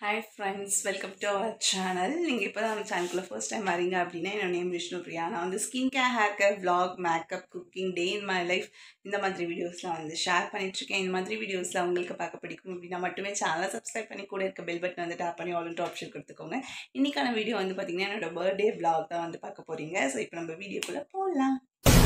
hi friends welcome to our channel நீங்கள் இப்போ தான் நம்ம சேனலுக்குள்ள ஃபர்ஸ்ட் டைம் வரீங்க அப்படின்னா என்னோட நேம் விஷ்ணு பிரியா நான் வந்து skin care hair care vlog makeup cooking day in my life இந்த மாதிரி வீடியோஸ்லாம் வந்து ஷேர் பண்ணிட்டுருக்கேன் இந்த மாதிரி வீடியோஸில் உங்களுக்கு பார்க்க பிடிக்கும் அப்படின்னா மட்டுமே சேனலை சப்ஸ்கிரைப் பண்ணி கூட இருக்க பெல் பட்டன் வந்து டேப் பண்ணி ஆல் ஆப்ஷன் கொடுத்துக்கோங்க இன்றைக்கான வீடியோ வந்து பார்த்திங்கன்னா என்னோட பர்த்டே vlog தான் வந்து பார்க்க போகிறீங்க ஸோ இப்போ நம்ம வீடியோக்குள்ளே போகலாம்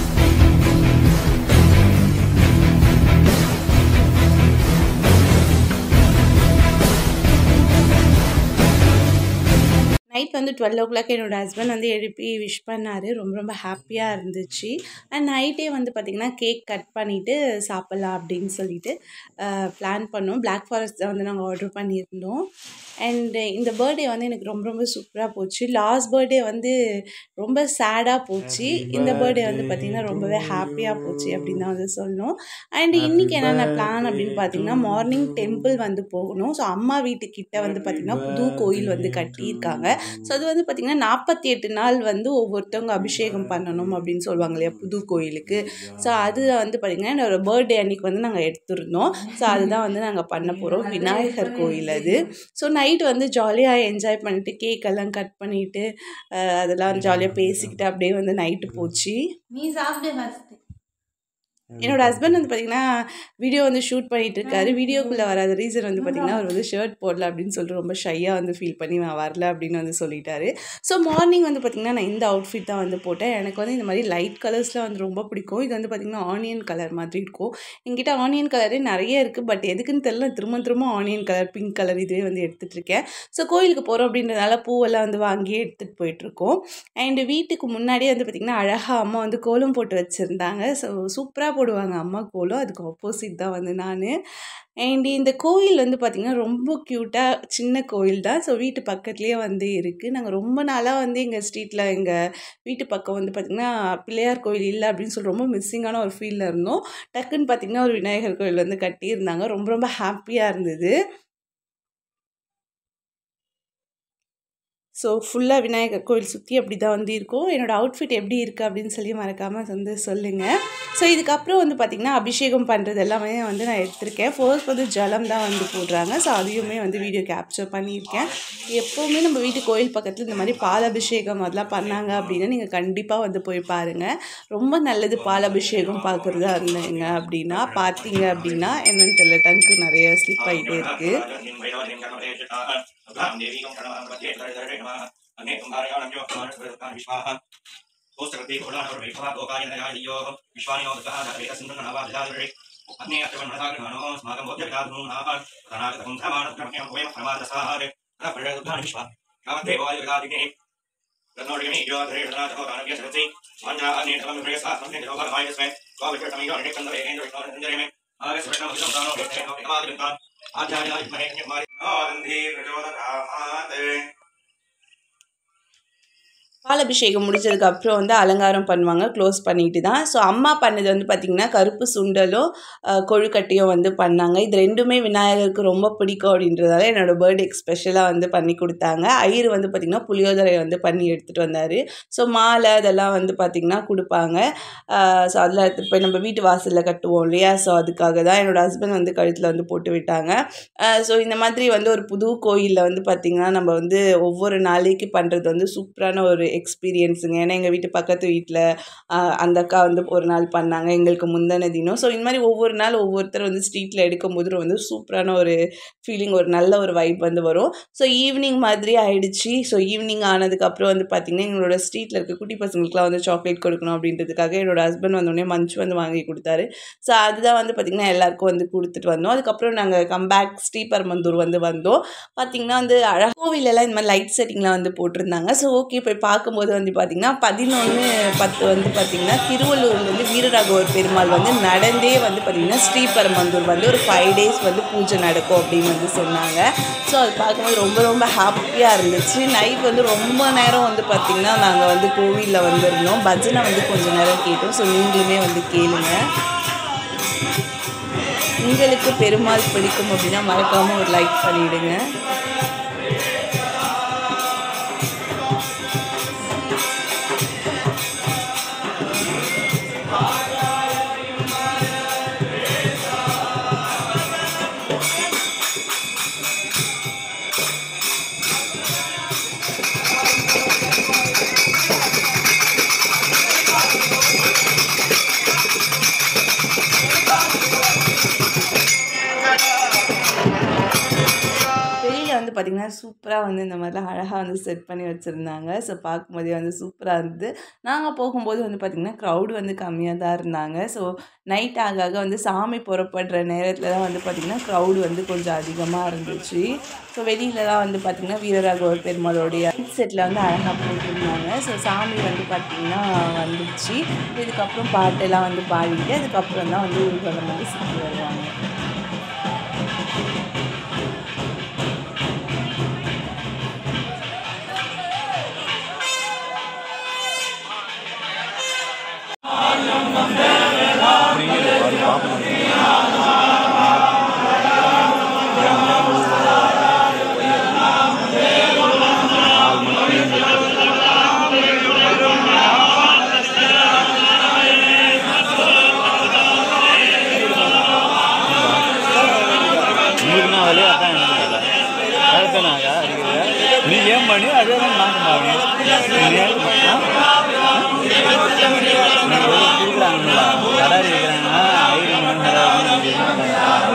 நைட் வந்து டுவெல் ஓ கிளாக் என்னோடய ஹஸ்பண்ட் வந்து எழுப்பி விஷ் பண்ணார் ரொம்ப ரொம்ப ஹாப்பியாக இருந்துச்சு அண்ட் நைட்டே வந்து பார்த்திங்கன்னா கேக் கட் பண்ணிவிட்டு சாப்பிட்லாம் அப்படின்னு சொல்லிட்டு பிளான் பண்ணோம் பிளாக் ஃபாரஸ்ட் தான் வந்து நாங்கள் ஆர்டர் பண்ணியிருந்தோம் அண்ட் இந்த பர்த்டே வந்து எனக்கு ரொம்ப ரொம்ப சூப்பராக போச்சு லாஸ்ட் பர்த்டே வந்து ரொம்ப சேடாக போச்சு இந்த பர்த்டே வந்து பார்த்திங்கன்னா ரொம்பவே ஹாப்பியாக போச்சு அப்படின்னு தான் வந்து சொல்லணும் அண்ட் இன்றைக்கி என்னென்ன பிளான் அப்படின்னு பார்த்தீங்கன்னா மார்னிங் டெம்பிள் வந்து போகணும் ஸோ அம்மா வீட்டுக்கிட்ட வந்து பார்த்திங்கன்னா புது கோயில் வந்து கட்டியிருக்காங்க ஸோ அது வந்து பார்த்திங்கன்னா நாற்பத்தி எட்டு நாள் வந்து ஒவ்வொருத்தவங்க அபிஷேகம் பண்ணணும் அப்படின்னு சொல்லுவாங்க இல்லையா புது கோயிலுக்கு ஸோ அது வந்து பார்த்திங்கன்னா என்னோட பர்த்டே அன்னைக்கு வந்து நாங்கள் எடுத்திருந்தோம் ஸோ அதுதான் வந்து நாங்கள் பண்ண போகிறோம் விநாயகர் கோயில் அது ஸோ நைட் வந்து ஜாலியாக என்ஜாய் பண்ணிட்டு கேக் எல்லாம் கட் பண்ணிட்டு அஹ், அதெல்லாம் ஜாலியாக பேசிக்கிட்டு அப்படியே வந்து நைட்டு போச்சு நீ சாப்பிடு ஃபர்ஸ்ட் என்னோட ஹஸ்பண்ட் வந்து பார்த்தீங்கன்னா வீடியோ வந்து ஷூட் பண்ணிட்டு இருக்காரு வீடியோக்குள்ளே வராத ரீசன் வந்து பார்த்தீங்கன்னா அவர் வந்து ஷர்ட் போடல அப்படின்னு சொல்லிட்டு ரொம்ப ஷையாக வந்து ஃபீல் பண்ணி நான் வரல அப்படின்னு வந்து சொல்லிட்டாரு ஸோ மார்னிங் வந்து பார்த்தீங்கன்னா நான் இந்த அவுட்ஃபிட் தான் வந்து போட்டேன் எனக்கு வந்து இந்த மாதிரி லைட் கலர்ஸில் வந்து ரொம்ப பிடிக்கும் இது வந்து பார்த்தீங்கன்னா ஆனியன் கலர் மாதிரி இருக்கும் என்கிட்ட ஆனியன் கலரே நிறைய இருக்குது பட் எதுக்குன்னு தெரியல திரும்ப திரும்ப ஆனியன் கலர் பிங்க் கலர் இதுவே வந்து எடுத்துகிட்டு இருக்கேன் ஸோ கோயிலுக்கு போகிறோம் அப்படின்றதுனால பூவெல்லாம் வந்து வாங்கி எடுத்துகிட்டு போயிட்டுருக்கோம் அண்டு வீட்டுக்கு முன்னாடியே வந்து பார்த்திங்கன்னா அழகாக அம்மா வந்து கோலம் போட்டு வச்சுருந்தாங்க ஸோ சூப்பராக போடுவாங்க அம்மா கோலம் அதுக்கு ஆப்போசிட் தான் வந்து நான் அண்ட் இந்த கோயில் வந்து பார்த்திங்கன்னா ரொம்ப க்யூட்டாக சின்ன கோயில் தான் ஸோ வீட்டு பக்கத்துலேயே வந்து இருக்குது நாங்கள் ரொம்ப நாளாக வந்து எங்கள் ஸ்ட்ரீட்டில் எங்கள் வீட்டு பக்கம் வந்து பார்த்திங்கன்னா பிள்ளையார் கோயில் இல்லை அப்படின்னு சொல்லி ரொம்ப மிஸ்ஸிங்கான ஒரு ஃபீலில் இருந்தோம் டக்குன்னு பார்த்திங்கன்னா ஒரு விநாயகர் கோயில் வந்து கட்டியிருந்தாங்க ரொம்ப ரொம்ப ஹாப்பியாக இருந்தது ஸோ ஃபுல்லாக விநாயகர் கோயில் சுற்றி அப்படி தான் வந்து இருக்கும் என்னோடய அவுட்ஃபிட் எப்படி இருக்குது அப்படின்னு சொல்லி மறக்காமல் வந்து சொல்லுங்கள் ஸோ இதுக்கப்புறம் வந்து பார்த்திங்கன்னா அபிஷேகம் பண்ணுறது எல்லாமே வந்து நான் எடுத்திருக்கேன் ஃபர்ஸ்ட் வந்து ஜலம் தான் வந்து போடுறாங்க ஸோ அதையுமே வந்து வீடியோ கேப்சர் பண்ணியிருக்கேன் எப்போவுமே நம்ம வீட்டு கோயில் பக்கத்தில் இந்த மாதிரி பால் அபிஷேகம் அதெல்லாம் பண்ணாங்க அப்படின்னா நீங்கள் கண்டிப்பாக வந்து போய் பாருங்கள் ரொம்ப நல்லது பால் அபிஷேகம் பார்க்குறதா இருந்தீங்க அப்படின்னா பார்த்தீங்க அப்படின்னா என்னன்னு தெரியல டங்க்கு நிறைய ஸ்லிப் ஆகிட்டே இருக்குது பால் அபிஷேகம் முடிச்சதுக்கு அப்புறம் வந்து அலங்காரம் பண்ணுவாங்க க்ளோஸ் பண்ணிட்டு தான் ஸோ அம்மா பண்ணது வந்து பார்த்திங்கன்னா கருப்பு சுண்டலும் அஹ், கொழுக்கட்டையும் வந்து பண்ணாங்க இது ரெண்டுமே விநாயகருக்கு ரொம்ப பிடிக்கும் அப்படின்றதால என்னோட பர்த்டேக்கு ஸ்பெஷலாக வந்து பண்ணி கொடுத்தாங்க ஐயர் வந்து பார்த்திங்கன்னா புளியோதரை வந்து பண்ணி எடுத்துகிட்டு வந்தார் ஸோ மாலை அதெல்லாம் வந்து பார்த்திங்கன்னா கொடுப்பாங்க ஸோ அதில் எடுத்துகிட்டு போய் நம்ம வீட்டு வாசலில் கட்டுவோம் இல்லையா ஸோ அதுக்காக தான் என்னோட ஹஸ்பண்ட் வந்து கழுத்தில் வந்து போட்டு விட்டாங்க ஸோ இந்த மாதிரி வந்து ஒரு புது கோயிலில் வந்து பார்த்திங்கன்னா நம்ம வந்து ஒவ்வொரு நாளைக்கு பண்ணுறது வந்து சூப்பரான ஒரு எக்ஸ்பீரியன்ஸுங்க ஏன்னா எங்கள் வீட்டு பக்கத்து வீட்டில் அந்த அக்கா வந்து ஒரு நாள் பண்ணாங்க எங்களுக்கு முந்தின தினம் ஸோ இந்த மாதிரி ஒவ்வொரு நாள் ஒவ்வொருத்தர் வந்து ஸ்ட்ரீட்டில் எடுக்கும்போது வந்து சூப்பரான ஒரு ஃபீலிங் ஒரு நல்ல ஒரு வைப் வந்து வரும் ஸோ ஈவினிங் மாதிரி ஆயிடுச்சு ஸோ ஈவினிங் ஆனதுக்கப்புறம் வந்து பார்த்திங்கன்னா எங்களோட ஸ்ட்ரீட்டில் இருக்க குட்டி பசங்களுக்குலாம் வந்து சாக்லேட் கொடுக்கணும் அப்படின்றதுக்காக என்னோட ஹஸ்பண்ட் வந்தோடனே மஞ்ச் வந்து வாங்கி கொடுத்தாரு ஸோ அதுதான் வந்து பார்த்திங்கன்னா எல்லாருக்கும் வந்து கொடுத்துட்டு வந்தோம் அதுக்கப்புறம் நாங்கள் கம்பேக் ஸ்ரீபெரும்பந்தூர் வந்து வந்தோம் பார்த்திங்கன்னா வந்து அழகா கோவிலெல்லாம் இந்த மாதிரி லைட் செட்டிங்லாம் வந்து போட்டிருந்தாங்க ஸோ ஓகே போய் பார்க்கும்போது வந்து பார்த்திங்கன்னா பதினொன்று பத்து வந்து பார்த்திங்கன்னா திருவள்ளூர்லேருந்து வீரராகவர் பெருமாள் வந்து நடந்தே வந்து பார்த்திங்கன்னா ஸ்ரீபெரும்பந்தூர் வந்து ஒரு ஃபைவ் டேஸ் வந்து பூஜை நடக்கும் அப்படின்னு வந்து சொன்னாங்க ஸோ அது பார்க்கும்போது ரொம்ப ரொம்ப ஹாப்பியாக இருந்துச்சு நைட் வந்து ரொம்ப நேரம் வந்து பார்த்திங்கன்னா நாங்கள் வந்து கோவிலில் வந்திருந்தோம் பஜனை வந்து கொஞ்ச நேரம் கேட்டோம் ஸோ நீங்களுமே வந்து கேளுங்க உங்களுக்கு பெருமாள் பிடிக்கும் அப்படின்னா மறக்காமல் ஒரு லைக் பண்ணிவிடுங்க வந்து பார்த்திங்கன்னா சூப்பராக வந்து இந்த மாதிரிலாம் அழகாக வந்து செட் பண்ணி வச்சுருந்தாங்க ஸோ பார்க்கும்போதே வந்து சூப்பராக இருந்தது நாங்கள் போகும்போது வந்து பார்த்திங்கன்னா க்ரௌடு வந்து கம்மியாக தான் இருந்தாங்க ஸோ நைட் ஆக ஆக வந்து சாமி புறப்படுற நேரத்தில் தான் வந்து பார்த்திங்கன்னா க்ரௌடு வந்து கொஞ்சம் அதிகமாக இருந்துச்சு ஸோ வெளியில தான் வந்து பார்த்திங்கன்னா வீரராகவ பெருமாளுடைய செட்டில் வந்து அழகாக போட்டிருந்தாங்க ஸோ சாமி வந்து பார்த்திங்கன்னா வந்துச்சு இதுக்கப்புறம் பாட்டெல்லாம் வந்து பாடிட்டு அதுக்கப்புறம் தான் வந்து ஊர்வலம் வந்து சுற்றி வருவாங்க உங்களுக்கு நான் வழியாக தான் இருந்தது கரெக்டானாங்க அடிக்கிறது நீ ஏன் பண்ணி அதே தான் நாங்கள் பண்ணி கொடுக்குறாங்கல்ல கடாரி வைக்கிறாங்க ஐயர் மணி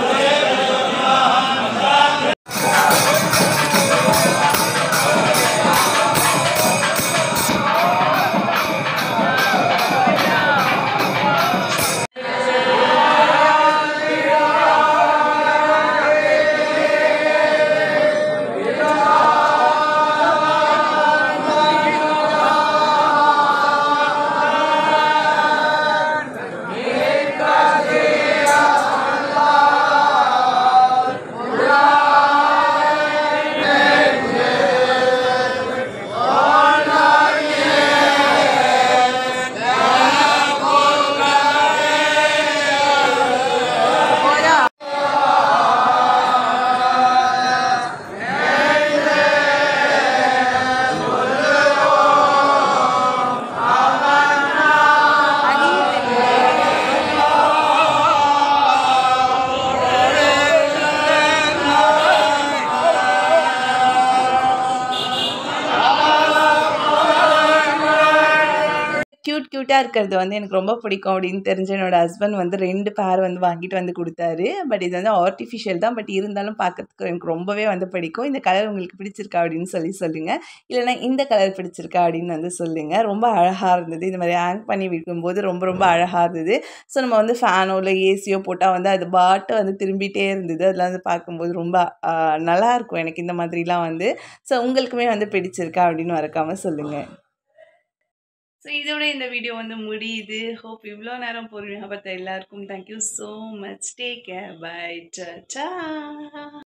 க்யூட் க்யூட்டாக இருக்கிறது வந்து எனக்கு ரொம்ப பிடிக்கும் அப்படின்னு தெரிஞ்ச என்னோட ஹஸ்பண்ட் வந்து ரெண்டு பேர் வந்து வாங்கிட்டு வந்து கொடுத்தாரு பட் இது வந்து ஆர்டிஃபிஷியல் தான் பட் இருந்தாலும் பார்க்கறதுக்கு எனக்கு ரொம்பவே வந்து பிடிக்கும் இந்த கலர் உங்களுக்கு பிடிச்சிருக்கா அப்படின்னு சொல்லி சொல்லுங்கள் இல்லைனா இந்த கலர் பிடிச்சிருக்கா அப்படின்னு வந்து சொல்லுங்கள் ரொம்ப அழகாக இருந்தது இந்த மாதிரி ஹேங் பண்ணி விற்கும்போது ரொம்ப ரொம்ப அழகாக இருந்தது ஸோ நம்ம வந்து ஃபேனோ இல்லை ஏசியோ போட்டால் வந்து அது பாட்டை வந்து திரும்பிட்டே இருந்தது அதெல்லாம் வந்து பார்க்கும்போது ரொம்ப ஆஹ், நல்லா இருக்கும் எனக்கு இந்த மாதிரிலாம் வந்து ஸோ உங்களுக்குமே வந்து பிடிச்சிருக்கா அப்படின்னு மறக்காமல் சொல்லுங்கள் ஸோ இதோட இந்த வீடியோ வந்து முடியுது ஹோப் இவ்வளோ நேரம் பொறுமையாக பார்த்த எல்லாருக்கும் thank you so much take care bye சா